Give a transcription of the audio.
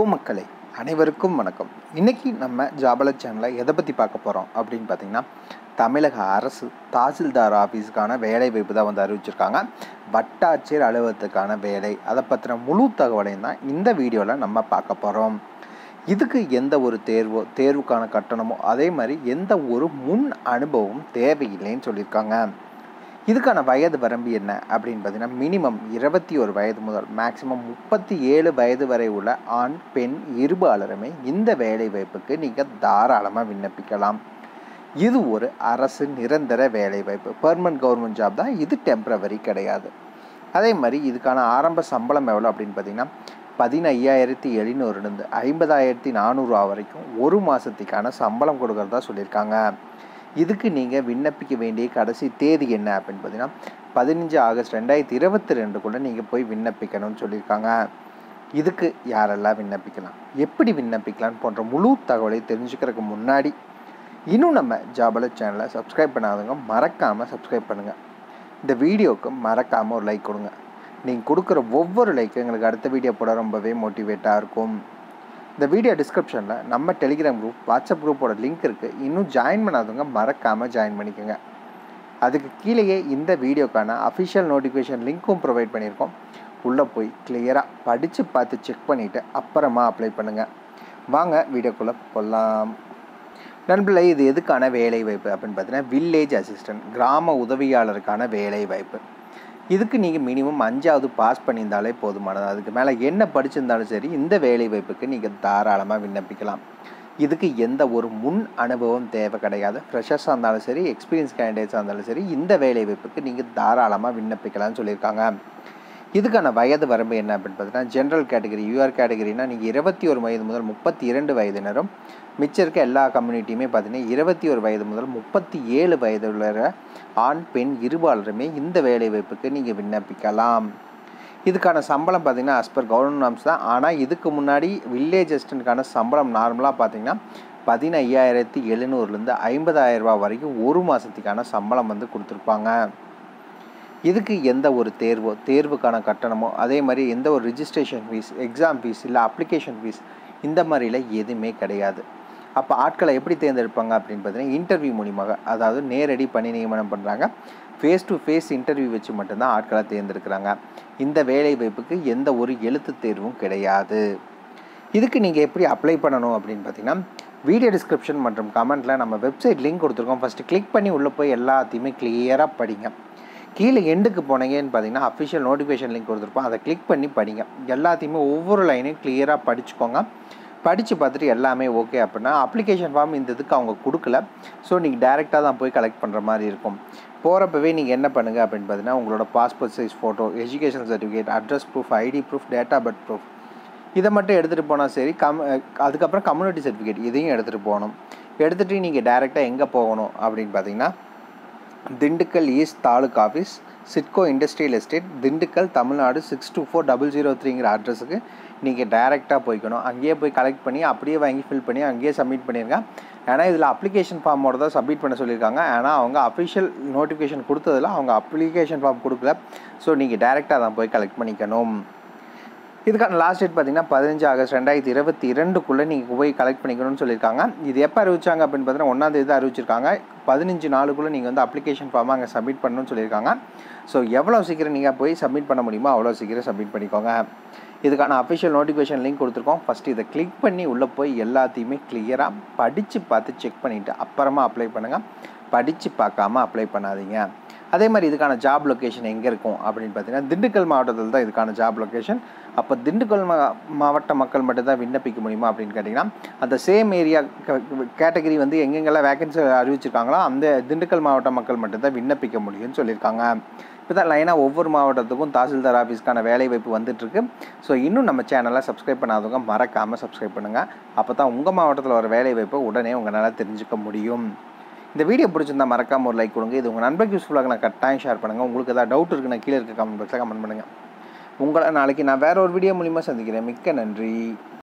மக்களே அனைவருக்கும் வணக்கம் இன்னைக்கு நம்ம ஜாபல சேனலில் எதை பற்றி பார்க்க போகிறோம் அப்படின்னு பார்த்தீங்கன்னா தமிழக அரசு தாசில்தார் ஆஃபீஸுக்கான வேலை வாய்ப்பு தான் வந்து அறிவிச்சிருக்காங்க வட்டாட்சியர் அலுவலகத்துக்கான வேலை அதை பற்றின முழு தகவலையும் தான் இந்த வீடியோவில் நம்ம பார்க்க போகிறோம் இதுக்கு எந்த ஒரு தேர்வோ தேர்வுக்கான கட்டணமோ அதே மாதிரி எந்த ஒரு முன் அனுபவமும் தேவையில்லைன்னு சொல்லியிருக்காங்க இதுக்கான வயது வரம்பு என்ன அப்படின்னு பார்த்தீங்கன்னா மினிமம் இருபத்தி ஒரு வயது முதல் மேக்சிமம் முப்பத்தி ஏழு வயது வரை உள்ள ஆண் பெண் இருபாலருமே இந்த வேலை வாய்ப்புக்கு நீங்கள் தாராளமாக விண்ணப்பிக்கலாம் இது ஒரு அரசு நிரந்தர வேலை வாய்ப்பு பெர்மனன்ட் கவர்மெண்ட் ஜாப் தான் இது டெம்ப்ரவரி கிடையாது அதே மாதிரி இதுக்கான ஆரம்ப சம்பளம் எவ்வளோ அப்படின்னு பார்த்தீங்கன்னா பதினையாயிரத்தி எழுநூறுலேருந்து ஐம்பதாயிரத்தி நானூறுரூவா வரைக்கும் ஒரு மாதத்துக்கான சம்பளம் கொடுக்கறதா சொல்லியிருக்காங்க இதுக்கு நீங்கள் விண்ணப்பிக்க வேண்டிய கடைசி தேதி என்ன அப்படின்னு பார்த்தீங்கன்னா பதினஞ்சு ஆகஸ்ட் ரெண்டாயிரத்தி இருபத்தி ரெண்டுக்குள்ளே நீங்கள் போய் விண்ணப்பிக்கணும்னு சொல்லியிருக்காங்க இதுக்கு யாரெல்லாம் விண்ணப்பிக்கலாம் எப்படி விண்ணப்பிக்கலாம் போன்ற முழு தகவலை தெரிஞ்சுக்கிறதுக்கு முன்னாடி இன்னும் நம்ம ஜாபல சேனலை சப்ஸ்கிரைப் பண்ணாதவங்க மறக்காமல் சப்ஸ்கிரைப் பண்ணுங்கள் இந்த வீடியோவுக்கு மறக்காமல் ஒரு லைக் கொடுங்க நீங்கள் கொடுக்குற ஒவ்வொரு லைக்கும் எங்களுக்கு அடுத்த வீடியோ போட ரொம்பவே மோட்டிவேட்டாக இருக்கும் இந்த வீடியோ டிஸ்கிரிப்ஷனில் நம்ம டெலிகிராம் குரூப் வாட்ஸ்அப் குரூப்போட லிங்க் இருக்குது இன்னும் ஜாயின் பண்ணாதவங்க மறக்காமல் ஜாயின் பண்ணிக்கோங்க அதுக்கு கீழேயே இந்த வீடியோக்கான அஃபிஷியல் நோட்டிஃபிகேஷன் லிங்க்கும் ப்ரொவைட் பண்ணியிருக்கோம் உள்ளே போய் கிளியராக படித்து பார்த்து செக் பண்ணிவிட்டு அப்புறமா அப்ளை பண்ணுங்கள் வாங்க வீடியோக்குள்ளே போகலாம் நண்பர்களே இது எதுக்கான வேலை வாய்ப்பு அப்படின்னு பார்த்தீங்கன்னா வில்லேஜ் அசிஸ்டன்ட் கிராம உதவியாளருக்கான வேலை வாய்ப்பு இதுக்கு நீங்கள் மினிமம் அஞ்சாவது பாஸ் பண்ணியிருந்தாலே போதுமானது அதுக்கு மேலே என்ன படிச்சிருந்தாலும் சரி இந்த வேலை வாய்ப்புக்கு நீங்கள் தாராளமாக விண்ணப்பிக்கலாம் இதுக்கு எந்த ஒரு முன் அனுபவம் தேவை கிடையாது ஃப்ரெஷர்ஸாக இருந்தாலும் சரி எக்ஸ்பீரியன்ஸ் கேண்டிடேட்ஸாக இருந்தாலும் சரி இந்த வேலை வாய்ப்புக்கு நீங்கள் தாராளமாக விண்ணப்பிக்கலாம்னு சொல்லியிருக்காங்க இதுக்கான வயது வரம்பு என்ன அப்படின்னு பார்த்தீங்கன்னா ஜென்ரல் கேட்டகரி யூஆர் கேட்டகரினா நீங்கள் இருபத்தி ஒரு வயது முதல் முப்பத்தி இரண்டு வயதினரும் மிச்சம் இருக்க எல்லா கம்யூனிட்டியுமே பார்த்தீங்கன்னா இருபத்தி ஒரு வயது முதல் முப்பத்தி ஏழு வயது உள்ள ஆண் பெண் இருபாலருமே இந்த வேலை வாய்ப்புக்கு நீங்கள் விண்ணப்பிக்கலாம் இதுக்கான சம்பளம் பார்த்தீங்கன்னா அஸ் பர் கவர்மெண்ட் நாம்ஸ் தான் ஆனால் இதுக்கு முன்னாடி வில்லேஜ் அசிஸ்டண்ட்கான சம்பளம் நார்மலாக பார்த்தீங்கன்னா பதினையாயிரத்தி எழுநூறுலேருந்து ஐம்பதாயிரம் ரூபா வரைக்கும் ஒரு மாதத்துக்கான சம்பளம் வந்து கொடுத்துருப்பாங்க இதுக்கு எந்த ஒரு தேர்வோ தேர்வுக்கான கட்டணமோ அதே மாதிரி எந்த ஒரு ரிஜிஸ்ட்ரேஷன் ஃபீஸ் எக்ஸாம் ஃபீஸ் இல்லை அப்ளிகேஷன் ஃபீஸ் இந்த மாதிரில எதுவுமே கிடையாது அப்போ ஆட்களை எப்படி தேர்ந்தெடுப்பாங்க அப்படின்னு பார்த்தீங்கன்னா இன்டர்வியூ மூலியமாக அதாவது நேரடி பணி நியமனம் பண்ணுறாங்க ஃபேஸ் டு ஃபேஸ் இன்டர்வியூ வச்சு மட்டும்தான் ஆட்களை தேர்ந்தெடுக்கிறாங்க இந்த வேலை வாய்ப்புக்கு எந்த ஒரு எழுத்து தேர்வும் கிடையாது இதுக்கு நீங்கள் எப்படி அப்ளை பண்ணணும் அப்படின்னு பார்த்தீங்கன்னா வீடியோ டிஸ்கிரிப்ஷன் மற்றும் கமெண்ட்டில் நம்ம வெப்சைட் லிங்க் கொடுத்துருக்கோம் ஃபஸ்ட்டு கிளிக் பண்ணி உள்ளே போய் எல்லாத்தையுமே கிளியராக படிங்க கீழே எண்டுக்கு போனீங்கன்னு பார்த்தீங்கன்னா அஃபிஷியல் நோட்டிஃபிகேஷன் லிங்க் கொடுத்துருப்போம் அதை கிளிக் பண்ணி படிங்க எல்லாத்தையுமே ஒவ்வொரு லைனையும் கிளியராக படிச்சுக்கோங்க படித்து பார்த்துட்டு எல்லாமே ஓகே அப்படின்னா அப்ளிகேஷன் ஃபார்ம் இந்த இதுக்கு அவங்க கொடுக்கல ஸோ நீங்கள் டேரெக்டாக தான் போய் கலெக்ட் பண்ணுற மாதிரி இருக்கும் போகிறப்பவே நீங்கள் என்ன பண்ணுங்கள் அப்படின்னு பார்த்தீங்கன்னா உங்களோட passport size photo education certificate address proof ID proof date of birth proof இதை மட்டும் எடுத்துகிட்டு போனால் சரி கம் அதுக்கப்புறம் கம்யூனிட்டி சர்டிஃபிகேட் இதையும் எடுத்துகிட்டு போகணும் எடுத்துகிட்டு நீங்கள் டேரெக்டாக எங்கே போகணும் அப்படின்னு பார்த்தீங்கன்னா Dindigul east taluk office SIDCO industrial estate Dindigul Tamil Nadu six two four double zero த்ரீங்கிற அட்ரஸுக்கு நீங்கள் டைரெக்டாக போய்க்கணும் அங்கேயே போய் கலெக்ட் பண்ணி அப்படியே வாங்கி ஃபில் பண்ணி அங்கேயே சப்மிட் பண்ணிடுங்க ஏன்னா இதில் அப்ளிகேஷன் ஃபார்மோட தான் சப்மிட் பண்ண சொல்லியிருக்காங்க ஆனால் அவங்க அஃபிஷியல் நோட்டிஃபிகேஷன் கொடுத்ததில் அவங்க அப்ளிகேஷன் ஃபார்ம் கொடுக்கல ஸோ நீங்கள் டைரெக்டாக தான் போய் கலெக்ட் பண்ணிக்கணும் இதுக்கான லாஸ்ட் டேட் பார்த்தீங்கன்னா பதினஞ்சு ஆகஸ்ட் ரெண்டாயிரத்தி இருபத்தி ரெண்டுக்குள்ளே நீங்கள் போய் கலெக்ட் பண்ணிக்கணும்னு சொல்லியிருக்காங்க இது எப்போ அறிவிச்சாங்க அப்படின்னு பார்த்தீங்கன்னா ஒன்றாந்தேதி தான் அறிவிச்சிருக்காங்க பதினஞ்சு நாளுக்குள்ளே நீங்கள் வந்து அப்ளிகேஷன் ஃபார்மை அங்கே சப்மிட் பண்ணணும்னு சொல்லியிருக்காங்க ஸோ எவ்வளோ சீக்கிரம் நீங்கள் போய் சப்மிட் பண்ண முடியுமோ அவ்வளோ சீக்கிரம் சப்மிட் பண்ணிக்கோங்க இதுக்கான அஃபிஷியல் நோட்டிஃபிகேஷன் லிங்க் கொடுத்துருக்கோம் ஃபஸ்ட்டு இதை கிளிக் பண்ணி உள்ளே போய் எல்லாத்தையுமே கிளியராக படித்து பார்த்து செக் பண்ணிவிட்டு அப்புறமா அப்ளை பண்ணுங்கள் படித்து பார்க்காம அப்ளை பண்ணாதீங்க அதே மாதிரி இதுக்கான ஜாப் லொக்கேஷன் எங்கே இருக்கும் அப்படின்னு பார்த்தீங்கன்னா திண்டுக்கல் மாவட்டத்தில் தான் இதுக்கான ஜாப் லொக்கேஷன் அப்போ திண்டுக்கல் மா மாவட்ட மக்கள் மட்டும் தான் விண்ணப்பிக்க முடியுமா அப்படின்னு கேட்டிங்கன்னா அந்த சேம் ஏரியா கேட்டகரி வந்து எங்கெங்கெல்லாம் வேகன்சி அறிவிச்சிருக்காங்களோ அந்த திண்டுக்கல் மாவட்ட மக்கள் மட்டும்தான் விண்ணப்பிக்க முடியும்னு சொல்லியிருக்காங்க இப்போ தான் லைனாக ஒவ்வொரு மாவட்டத்துக்கும் தாசில்தார் ஆஃபீஸ்க்கான வேலை வாய்ப்பு வந்துட்டுருக்கு ஸோ இன்னும் நம்ம சேனலை சப்ஸ்கிரைப் பண்ணாதவங்க மறக்காமல் சப்ஸ்கிரைப் பண்ணுங்கள் அப்போ தான் உங்கள் மாவட்டத்தில் வர வேலை வாய்ப்பை உடனே உங்களால் தெரிஞ்சுக்க முடியும் இந்த வீடியோ பிடிச்சிருந்தா மறக்காம ஒரு லைக் கொடுங்க இது உங்கள் நண்பருக்கு யூஸ்ஃபுல்லாக நான் கட்டாயம் ஷேர் பண்ணுங்கள் உங்களுக்கு ஏதாவது டவுட் இருக்குன்னா கீழே இருக்க கமெண்ட் பாக்ஸில் கமெண்ட் பண்ணுங்கள் உங்களை நாளைக்கு நான் வேற ஒரு வீடியோ மூலிமா சந்திக்கிறேன் மிக்க நன்றி